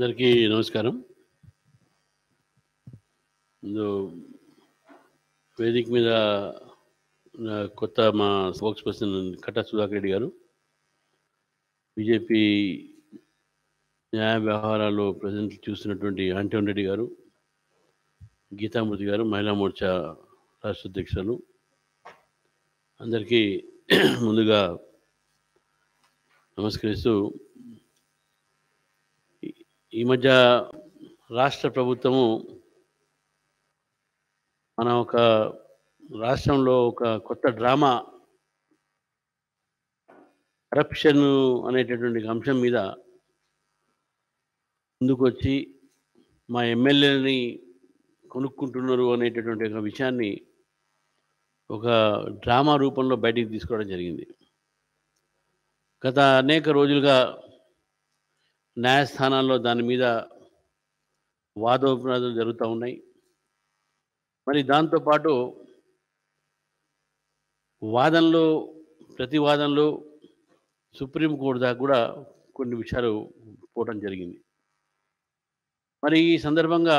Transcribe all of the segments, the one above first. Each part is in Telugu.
అందరికీ నమస్కారం ముందు వేదిక మీద నా కొత్త మా spokesperson Katta Sudhakar Reddy garu BJP న్యాయ వ్యవహారాల్లో ప్రజెంట్ చూస్తున్నటువంటి ఆంటోన్ రెడ్డి గారు గీతామూర్తి గారు మహిళా మోర్చా రాష్ట్ర అధ్యక్షులు అందరికీ ముందుగా నమస్కరిస్తూ ఈ- ఈ మధ్య రాష్ట్ర ప్రభుత్వము మన ఒక రాష్ట్రంలో ఒక కొత్త డ్రామా కరప్షన్ అనేటటువంటి అంశం మీద ముందుకొచ్చి మా ఎమ్మెల్యేలని కొనుక్కుంటున్నారు అనేటటువంటి ఒక విషయాన్ని ఒక డ్రామా రూపంలో బయటికి తీసుకోవడం జరిగింది గత అనేక రోజులుగా న్యాయస్థానాల్లో దాని మీద వాదోపవాదాలు జరుగుతూ ఉన్నాయి మరి దాంతోపాటు వాదనలు ప్రతి వాదనలు సుప్రీంకోర్టు దాకా కూడా కొన్ని విషయాలు పోవడం జరిగింది మరి ఈ సందర్భంగా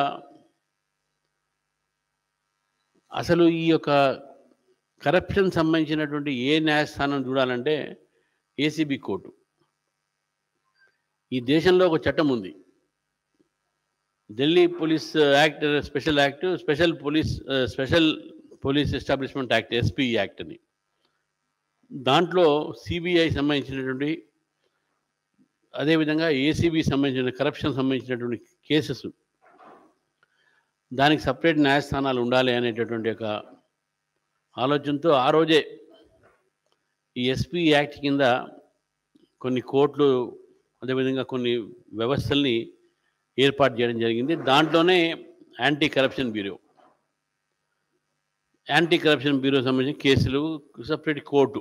అసలు ఈ యొక్క కరప్షన్ సంబంధించినటువంటి ఏ న్యాయస్థానం చూడాలంటే ఏసీబీ కోర్టు ఈ దేశంలో ఒక చట్టం ఉంది Delhi police act special act special police special police establishment act SP act అని దాంట్లో సిబిఐ సంబంధించినటువంటి అదేవిధంగా ఏసీబీ సంబంధించిన కరప్షన్ సంబంధించినటువంటి కేసెస్ దానికి సపరేట్ న్యాయస్థానాలు ఉండాలి అనేటటువంటి ఒక ఆలోచనతో ఆ రోజే ఈ ఎస్పీ యాక్ట్ కింద కొన్ని కోర్టులు అదేవిధంగా కొన్ని వ్యవస్థల్ని ఏర్పాటు చేయడం జరిగింది దాంట్లోనే anti corruption bureau anti corruption bureau సంబంధించిన కేసులు సపరేట్ కోర్టు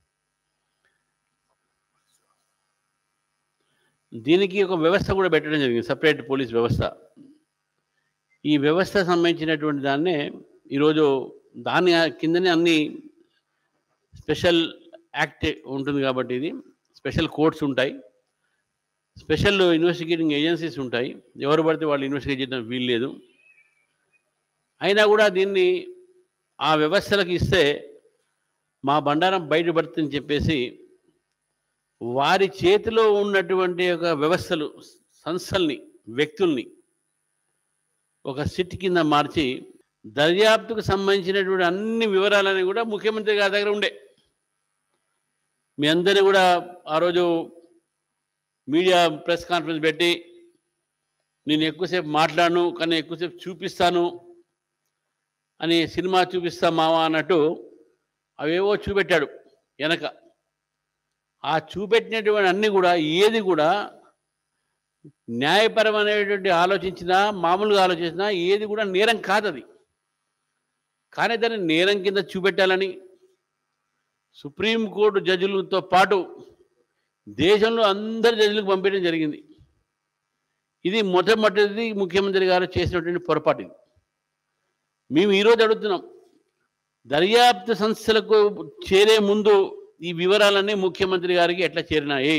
దీనికి ఒక వ్యవస్థ కూడా పెట్టడం జరిగింది సపరేట్ పోలీస్ వ్యవస్థ ఈ వ్యవస్థ సంబంధించినటువంటి దాన్నే ఈరోజు దాని కిందనే అన్ని స్పెషల్ యాక్ట్ ఉంటుంది కాబట్టి ఇది స్పెషల్ కోర్ట్స్ ఉంటాయి స్పెషల్ ఇన్వెస్టిగేటింగ్ ఏజెన్సీస్ ఉంటాయి ఎవరు పడితే వాళ్ళు ఇన్వెస్టిగేట్ చేయడం వీలు లేదు అయినా కూడా దీన్ని ఆ వ్యవస్థలకు ఇస్తే మా బండారం బయటపడుతుందని చెప్పేసి వారి చేతిలో ఉన్నటువంటి ఒక వ్యవస్థలు సంస్థల్ని వ్యక్తుల్ని ఒక సిట్ కింద మార్చి దర్యాప్తుకు సంబంధించినటువంటి అన్ని వివరాలని కూడా ముఖ్యమంత్రి గారి దగ్గర ఉండే మీ అందరినీ కూడా ఆ రోజు మీడియా ప్రెస్ కాన్ఫరెన్స్ పెట్టి నేను ఎక్కువసేపు మాట్లాడను కానీ ఎక్కువసేపు చూపిస్తాను అని సినిమా చూపిస్తా మావా అన్నట్టు అవేవో చూపెట్టాడు వెనక ఆ చూపెట్టినటువంటి అన్నీ కూడా ఏది కూడా న్యాయపరమైనటువంటి ఆలోచించినా మామూలుగా ఆలోచించినా ఏది కూడా నేరం కాదు అది కానీ దాన్ని నేరం కింద చూపెట్టాలని సుప్రీంకోర్టు జడ్జిలతో పాటు దేశంలో అందరి జడ్జిలకు పంపించడం జరిగింది ఇది మొట్టమొదటిది ముఖ్యమంత్రి గారు చేసినటువంటి పొరపాటు ఇది మేము ఈరోజు అడుగుతున్నాం దర్యాప్తు సంస్థలకు చేరే ముందు ఈ వివరాలన్నీ ముఖ్యమంత్రి గారికి ఎట్లా చేరినాయి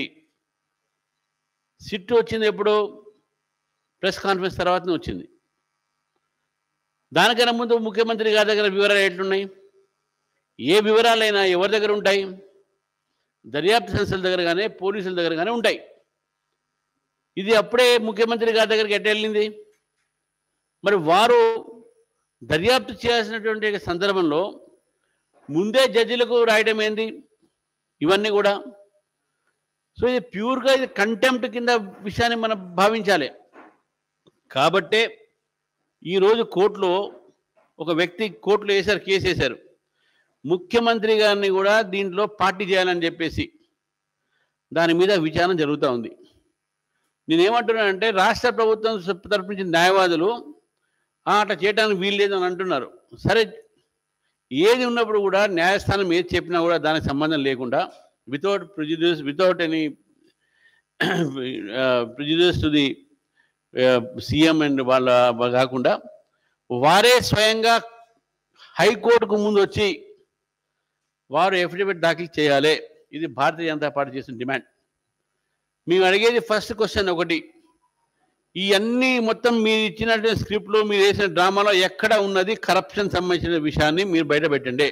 సిట్ వచ్చింది ఎప్పుడో ప్రెస్ కాన్ఫరెన్స్ తర్వాతనే వచ్చింది దానికన్నా ముందు ముఖ్యమంత్రి గారి దగ్గర వివరాలు ఎట్లున్నాయి ఏ వివరాలైనా ఎవరి దగ్గర ఉంటాయి దర్యాప్తు సంస్థల దగ్గర కానీ పోలీసుల దగ్గర కానీ ఉంటాయి ఇది అప్పుడే ముఖ్యమంత్రి గారి దగ్గరికి ఎట్ట వెళ్ళింది మరి వారు దర్యాప్తు చేయాల్సినటువంటి సందర్భంలో ముందే జడ్జిలకు రాయడం ఏంది ఇవన్నీ కూడా సో ఇది ప్యూర్గా ఇది కంటెంప్ట్ కింద విషయాన్ని మనం భావించాలి కాబట్టే ఈరోజు కోర్టులో ఒక వ్యక్తి కోర్టులో వేశారు కేసు వేశారు ముఖ్యమంత్రి గారిని కూడా దీంట్లో పార్టీ చేయాలని చెప్పేసి దాని మీద విచారణ జరుగుతూ ఉంది నేనేమంటున్నానంటే రాష్ట్ర ప్రభుత్వం తరపు నుంచి న్యాయవాదులు "ఆ, అట్లా చేయడానికి వీలు లేదు అని అంటున్నారు సరే ఏది ఉన్నప్పుడు కూడా న్యాయస్థానం ఏది చెప్పినా కూడా దానికి సంబంధం లేకుండా without prejudice without any prejudice to the CM and వాళ్ళ కాకుండా వారే స్వయంగా హైకోర్టుకు ముందు వచ్చి వారు ఎఫిడవిట్ దాఖలు చేయాలి ఇది భారతీయ జనతా పార్టీ చేసిన డిమాండ్ మేము అడిగేది ఫస్ట్ క్వశ్చన్ ఒకటి ఈ అన్ని మొత్తం మీరు ఇచ్చినటువంటి స్క్రిప్ట్లో మీరు వేసిన డ్రామాలో ఎక్కడ ఉన్నది కరప్షన్ సంబంధించిన విషయాన్ని మీరు బయట పెట్టండి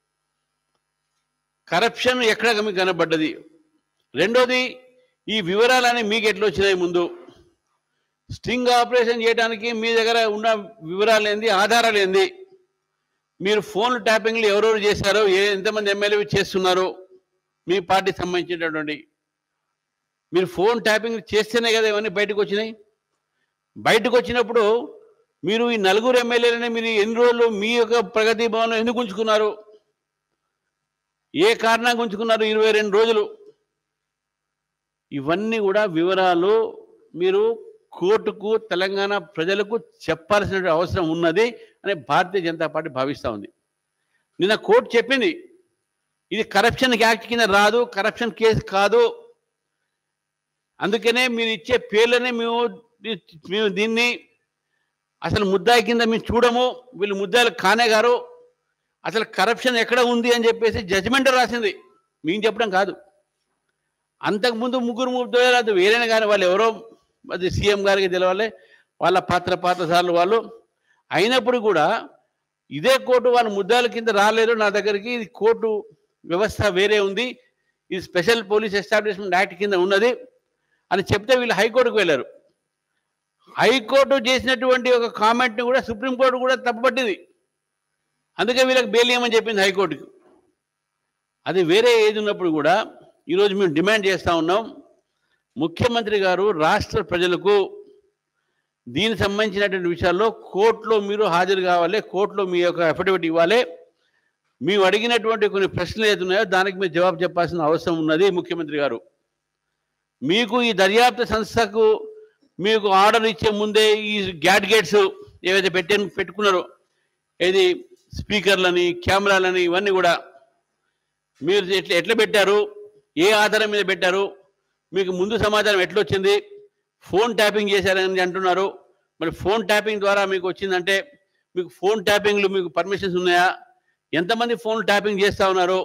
కరప్షన్ ఎక్కడ మీకు కనబడ్డది రెండోది ఈ వివరాలని మీకు ఎట్లా వచ్చినాయి ముందు స్టింగ్ ఆపరేషన్ చేయడానికి మీ దగ్గర ఉన్న వివరాలు ఏంది ఆధారాలు ఏంది మీరు ఫోన్ ట్యాపింగ్లు ఎవరెవరు చేశారో ఏ ఎంతమంది ఎమ్మెల్యే చేస్తున్నారో మీ పార్టీకి సంబంధించినటువంటి మీరు ఫోన్ ట్యాపింగ్ చేస్తేనే కదా ఇవన్నీ బయటకు వచ్చినాయి బయటకు వచ్చినప్పుడు మీరు ఈ నలుగురు ఎమ్మెల్యేలని మీరు ఎన్ని రోజులు మీ యొక్క ప్రగతి భవన్ ఎందుకు ఉంచుకున్నారు ఏ కారణంగా ఉంచుకున్నారు ఇరవై రెండు రోజులు ఇవన్నీ కూడా వివరాలు మీరు కోర్టుకు తెలంగాణ ప్రజలకు చెప్పాల్సిన అవసరం ఉన్నది అని భారతీయ జనతా పార్టీ భావిస్తూ ఉంది నిన్న కోర్టు చెప్పింది ఇది కరప్షన్ యాక్ట్ కింద రాదు కరప్షన్ కేసు కాదు అందుకనే మీరు ఇచ్చే పేర్లనే మేము మేము దీన్ని అసలు ముద్దాయి కింద మేము చూడము వీళ్ళు ముద్దాయిలు కానే గారు అసలు కరప్షన్ ఎక్కడ ఉంది అని చెప్పేసి జడ్జిమెంట్ రాసింది మేము చెప్పడం కాదు అంతకుముందు ముగ్గురు ముగ్గురు వేరేనా కానీ వాళ్ళు ఎవరో అది సీఎం గారికి తెలవాలి వాళ్ళ పాత్ర పాత్రసార్లు వాళ్ళు అయినప్పుడు కూడా ఇదే కోర్టు వాళ్ళ ముద్దాల కింద రాలేదు నా దగ్గరికి ఇది కోర్టు వ్యవస్థ వేరే ఉంది ఇది స్పెషల్ పోలీస్ ఎస్టాబ్లిష్మెంట్ యాక్ట్ కింద ఉన్నది అని చెప్తే వీళ్ళు హైకోర్టుకు వెళ్ళారు హైకోర్టు చేసినటువంటి ఒక కామెంట్ని కూడా సుప్రీంకోర్టు కూడా తప్పుపట్టింది అందుకే వీళ్ళకి బెయిల్ ఇవ్వమని చెప్పింది హైకోర్టుకు అది వేరే ఏది ఉన్నప్పుడు కూడా ఈరోజు మేము డిమాండ్ చేస్తూ ఉన్నాం ముఖ్యమంత్రి గారు రాష్ట్ర ప్రజలకు దీనికి సంబంధించినటువంటి విషయాల్లో కోర్టులో మీరు హాజరు కావాలి కోర్టులో మీ యొక్క అఫిడవిట్ ఇవ్వాలి మేము అడిగినటువంటి కొన్ని ప్రశ్నలు ఏదున్నాయో దానికి మీరు జవాబు చెప్పాల్సిన అవసరం ఉన్నది ముఖ్యమంత్రి గారు మీకు ఈ దర్యాప్తు సంస్థకు మీకు ఆర్డర్ ఇచ్చే ముందే ఈ గ్యాడ్గేట్స్ ఏవైతే పెట్టే పెట్టుకున్నారో ఏది స్పీకర్లని కెమెరాలని ఇవన్నీ కూడా మీరు ఎట్లా ఎట్లా పెట్టారు ఏ ఆధారం మీద పెట్టారు మీకు ముందు సమాచారం ఎట్లా వచ్చింది ఫోన్ ట్యాపింగ్ చేశారని అంటున్నారు మరి ఫోన్ ట్యాపింగ్ ద్వారా మీకు వచ్చిందంటే మీకు ఫోన్ ట్యాపింగ్లు మీకు పర్మిషన్స్ ఉన్నాయా ఎంతమంది ఫోన్ ట్యాపింగ్ చేస్తూ ఉన్నారు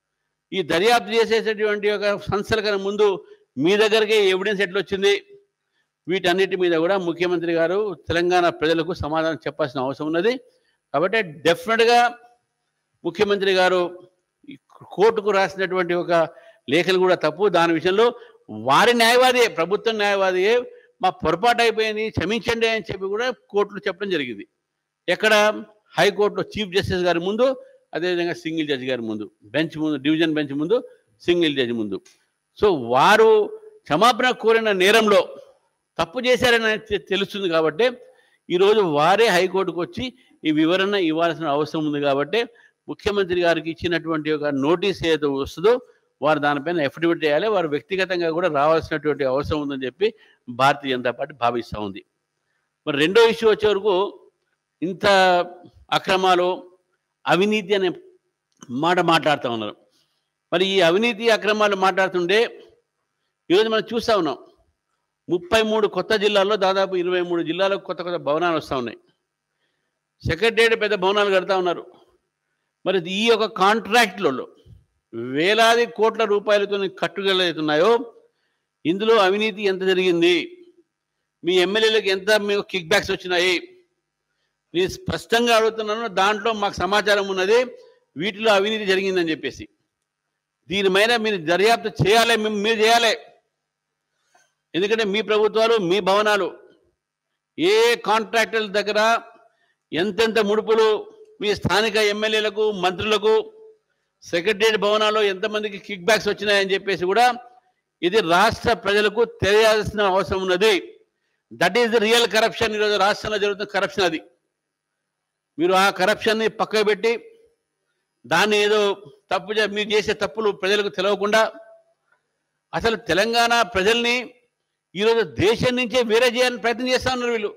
ఈ దర్యాప్తు చేసేటటువంటి ఒక సంస్థల కన్నా ముందు మీ దగ్గరకే ఎవిడెన్స్ ఎట్లా వచ్చింది వీటన్నిటి మీద కూడా ముఖ్యమంత్రి గారు తెలంగాణ ప్రజలకు సమాధానం చెప్పాల్సిన అవసరం ఉన్నది కాబట్టి డెఫినెట్గా ముఖ్యమంత్రి గారు ఈ కోర్టుకు రాసినటువంటి ఒక లేఖలు కూడా తప్పు దాని విషయంలో వారి న్యాయవాదియే ప్రభుత్వ న్యాయవాదియే మా పొరపాటు అయిపోయింది క్షమించండి అని చెప్పి కూడా కోర్టులో చెప్పడం జరిగింది ఎక్కడ హైకోర్టులో చీఫ్ జస్టిస్ గారి ముందు అదేవిధంగా సింగిల్ జడ్జి గారి ముందు బెంచ్ ముందు డివిజన్ బెంచ్ ముందు సింగిల్ జడ్జి ముందు సో వారు క్షమాపణ కోరిన నేరంలో తప్పు చేశారని తె- తెలుస్తుంది కాబట్టి ఈరోజు వారే హైకోర్టుకు వచ్చి ఈ వివరణ ఇవ్వాల్సిన అవసరం ఉంది కాబట్టి ముఖ్యమంత్రి గారికి ఇచ్చినటువంటి ఒక నోటీస్ ఏదో వస్తుందో వారు దానిపైన ఎఫిడవిట్ చేయాలి వారు వ్యక్తిగతంగా కూడా రావాల్సినటువంటి అవసరం ఉందని చెప్పి భారతీయ జనతా పార్టీ భావిస్తూ ఉంది మరి రెండో ఇష్యూ వచ్చే వరకు ఇంత అక్రమాలు అవినీతి అనే మాట మాట్లాడుతూ ఉన్నారు మరి ఈ అవినీతి అక్రమాలు మాట్లాడుతుంటే ఈరోజు మనం చూస్తూ ఉన్నాం ముప్పై మూడు కొత్త జిల్లాల్లో దాదాపు ఇరవై మూడు జిల్లాలకు కొత్త కొత్త భవనాలు వస్తూ ఉన్నాయి సెక్రటరియట్ పెద్ద భవనాలు కడతా ఉన్నారు మరి ఈ యొక్క కాంట్రాక్ట్లలో వేలాది కోట్ల రూపాయలతో కట్టుదల అవుతున్నాయో ఇందులో అవినీతి ఎంత జరిగింది మీ ఎమ్మెల్యేలకు ఎంత మీకు కిక్ బ్యాక్స్ వచ్చినాయి నేను స్పష్టంగా అడుగుతున్నాను దాంట్లో మాకు సమాచారం ఉన్నది వీటిలో అవినీతి జరిగిందని చెప్పేసి దీని మీద మీరు దర్యాప్తు చేయాలి మేము- మీరు చేయాలి ఎందుకంటే మీ ప్రభుత్వాలు మీ భవనాలు ఏ కాంట్రాక్టర్ల దగ్గర ఎంతెంత ముడుపులు మీ స్థానిక ఎమ్మెల్యేలకు మంత్రులకు సెక్రటరియట్ భవనాల్లో ఎంతమందికి కిక్ బ్యాక్స్ వచ్చినాయని చెప్పేసి కూడా ఇది రాష్ట్ర ప్రజలకు తెలియాల్సిన అవసరం ఉన్నది that is the real corruption ఈరోజు రాష్ట్రంలో జరుగుతున్న కరప్షన్ అది మీరు ఆ కరప్షన్ని పక్కకు పెట్టి దాన్ని ఏదో తప్పు చే- మీరు చేసే తప్పులు ప్రజలకు తెలియకుండా అసలు తెలంగాణ ప్రజల్ని ఈరోజు దేశం నుంచే వేరే చేయాలని ప్రయత్నం చేస్తా ఉన్నారు వీళ్ళు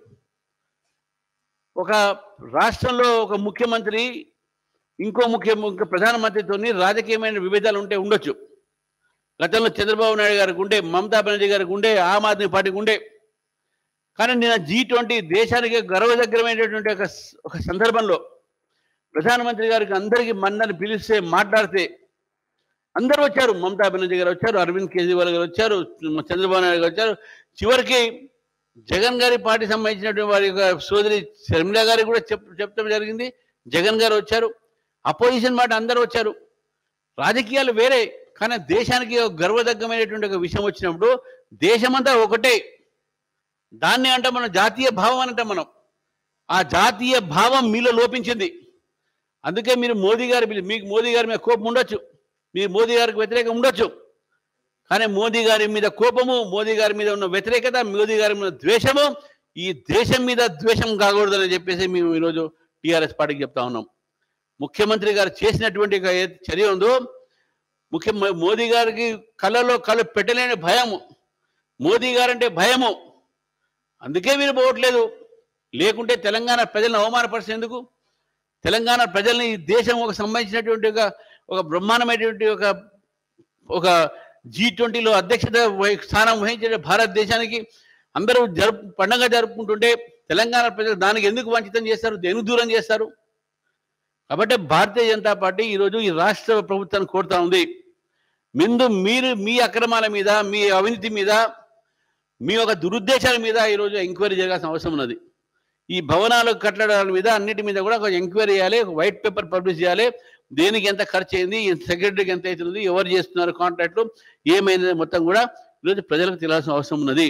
ఒక రాష్ట్రంలో ఒక ముఖ్యమంత్రి ఇంకో ముఖ్య ఇంకో ప్రధానమంత్రితోని రాజకీయమైన విభేదాలు ఉంటే ఉండొచ్చు గతంలో చంద్రబాబు నాయుడు గారికి ఉండే మమతా బెనర్జీ గారికి ఉండే ఆమ్ ఆద్మీ పార్టీకి ఉండే కానీ నేను జీ ట్వంటీ దేశానికి గర్వదగ్గరమైనటువంటి ఒక స- ఒక సందర్భంలో ప్రధానమంత్రి గారికి అందరికీ మన్నని పిలిస్తే మాట్లాడితే అందరూ వచ్చారు మమతా బెనర్జీ గారు వచ్చారు అరవింద్ కేజ్రీవాల్ గారు వచ్చారు చంద్రబాబు నాయుడు గారు వచ్చారు చివరికి జగన్ గారి పార్టీ సంబంధించినటువంటి వారి యొక్క సోదరి శర్మిల గారికి కూడా చెప్ చెప్పడం జరిగింది జగన్ గారు వచ్చారు అపోజిషన్ మాట అందరూ వచ్చారు రాజకీయాలు వేరే కానీ దేశానికి ఒక గర్వదగ్గమైనటువంటి ఒక విషయం వచ్చినప్పుడు దేశమంతా ఒకటే దాన్ని అంటాం మనం జాతీయ భావం అని అంటాం మనం ఆ జాతీయ భావం మీలో లోపించింది అందుకే మీరు మోదీ గారి పిలి- మీకు మోదీ గారి మీద కోపం ఉండొచ్చు మీరు మోదీ గారికి వ్యతిరేకం ఉండొచ్చు కానీ మోదీ గారి మీద కోపము మోదీ గారి మీద ఉన్న వ్యతిరేకత మోదీ గారి మీద ద్వేషము ఈ దేశం మీద ద్వేషం కాకూడదని చెప్పేసి మేము ఈరోజు టీఆర్ఎస్ పార్టీకి చెప్తా ఉన్నాం ముఖ్యమంత్రి గారు చేసినటువంటి ఒక ఏ చర్య ఉందో ముఖ్య మోదీ గారికి కళ్ళలో కళ్ళు పెట్టలేని భయము మోదీ గారంటే భయము అందుకే మీరు పోవట్లేదు లేకుంటే తెలంగాణ ప్రజలను అవమానపరిచేందుకు తెలంగాణ ప్రజల్ని ఈ దేశం ఒక సంబంధించినటువంటి ఒక ఒక బ్రహ్మాండమైనటువంటి ఒక ఒక జీ ట్వంటీలో అధ్యక్షత వహి- స్థానం వహించే భారతదేశానికి అందరూ జరుపు పండగ జరుపుకుంటుంటే తెలంగాణ ప్రజలు దానికి ఎందుకు వంచితం చేస్తారు దేనికి దూరం చేస్తారు కాబట్టి భారతీయ జనతా పార్టీ ఈరోజు ఈ రాష్ట్ర ప్రభుత్వాన్ని కోరుతా ఉంది ముందు మీరు మీ అక్రమాల మీద మీ అవినీతి మీద మీ యొక్క దురుద్దేశాల మీద ఈరోజు ఎంక్వైరీ చేయాల్సిన అవసరం ఉన్నది ఈ భవనాలు కట్టడాల మీద అన్నిటి మీద కూడా ఒక ఎంక్వైరీ చేయాలి ఒక వైట్ పేపర్ పబ్లిష్ చేయాలి దేనికి ఎంత ఖర్చు అయింది సెక్రటరీకి ఎంత అవుతుంది ఎవరు చేస్తున్నారు కాంట్రాక్ట్లు ఏమైంది మొత్తం కూడా ఈరోజు ప్రజలకు తెలియాల్సిన అవసరం ఉన్నది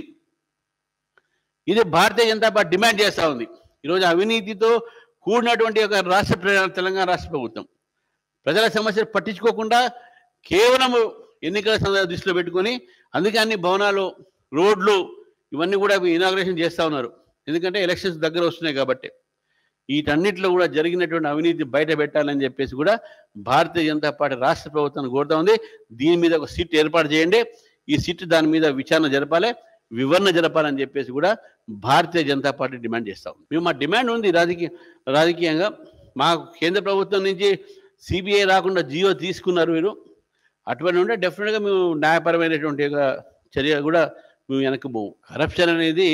ఇది భారతీయ జనతా పార్టీ డిమాండ్ చేస్తూ ఉంది ఈరోజు అవినీతితో కూడినటువంటి ఒక రాష్ట్ర ప్ర- తెలంగాణ రాష్ట్ర ప్రభుత్వం ప్రజల సమస్యలు పట్టించుకోకుండా కేవలం ఎన్నికల సందర్భ దృష్టిలో పెట్టుకొని అందుకే అన్ని భవనాలు రోడ్లు ఇవన్నీ కూడా ఇనాగ్రేషన్ చేస్తూ ఉన్నారు ఎందుకంటే ఎలక్షన్స్ దగ్గర వస్తున్నాయి కాబట్టి వీటన్నిటిలో కూడా జరిగినటువంటి అవినీతి బయట పెట్టాలని చెప్పేసి కూడా భారతీయ జనతా పార్టీ రాష్ట్ర ప్రభుత్వాన్ని కోరుతా ఉంది దీని మీద ఒక సీట్ ఏర్పాటు చేయండి ఈ సీట్ దాని మీద విచారణ జరపాలి వివరణ జరపాలని చెప్పేసి కూడా భారతీయ జనతా పార్టీ డిమాండ్ చేస్తా ఉంది మేము మా డిమాండ్ ఉంది రాజకీయ రాజకీయంగా మా కేంద్ర ప్రభుత్వం నుంచి సిబిఐ రాకుండా జియో తీసుకున్నారు మీరు అటువంటి ఉంటే డెఫినెట్గా మేము న్యాయపరమైనటువంటి ఒక చర్య కూడా మేము వెనక్కి పోము కరప్షన్ అనేది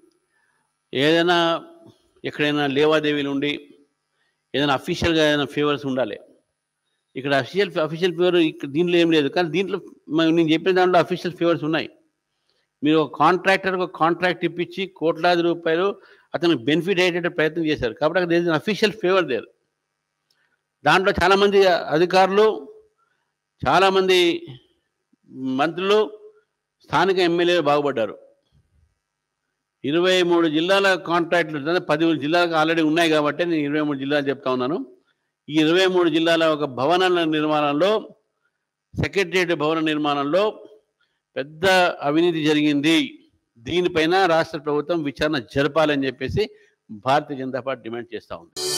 ఏదైనా ఎక్కడైనా లేవాదేవీలు ఉండి ఏదైనా అఫీషియల్గా ఏదైనా ఫేవర్స్ ఉండాలి ఇక్కడ అఫీషియల్ అఫీషియల్ ఫేవర్ ఇక్కడ దీంట్లో ఏం లేదు కానీ దీంట్లో మ- నేను చెప్పిన దాంట్లో అఫీషియల్ ఫేవర్స్ ఉన్నాయి మీరు ఒక కాంట్రాక్టర్ ఒక కాంట్రాక్ట్ ఇప్పించి కోట్లాది రూపాయలు అతనికి బెనిఫిట్ అయ్యేటట్టు ప్రయత్నం చేశారు కాబట్టి అక్కడ అఫీషియల్ ఫేవర్ దేర్ దాంట్లో చాలామంది అధికారులు చాలామంది మంత్రులు స్థానిక ఎమ్మెల్యేలు బాగుపడ్డారు ఇరవై మూడు జిల్లాల కాంట్రాక్ట్లు అంటే పది జిల్లాలకు ఆల్రెడీ ఉన్నాయి కాబట్టి నేను ఇరవై మూడు జిల్లాలు చెప్తా ఉన్నాను ఈ ఇరవై మూడు జిల్లాల ఒక భవనాల నిర్మాణంలో సెక్రటరియట్ భవన నిర్మాణంలో పెద్ద అవినీతి జరిగింది దీనిపైన రాష్ట్ర ప్రభుత్వం విచారణ జరపాలని చెప్పేసి భారతీయ జనతా పార్టీ డిమాండ్ చేస్తూ ఉంది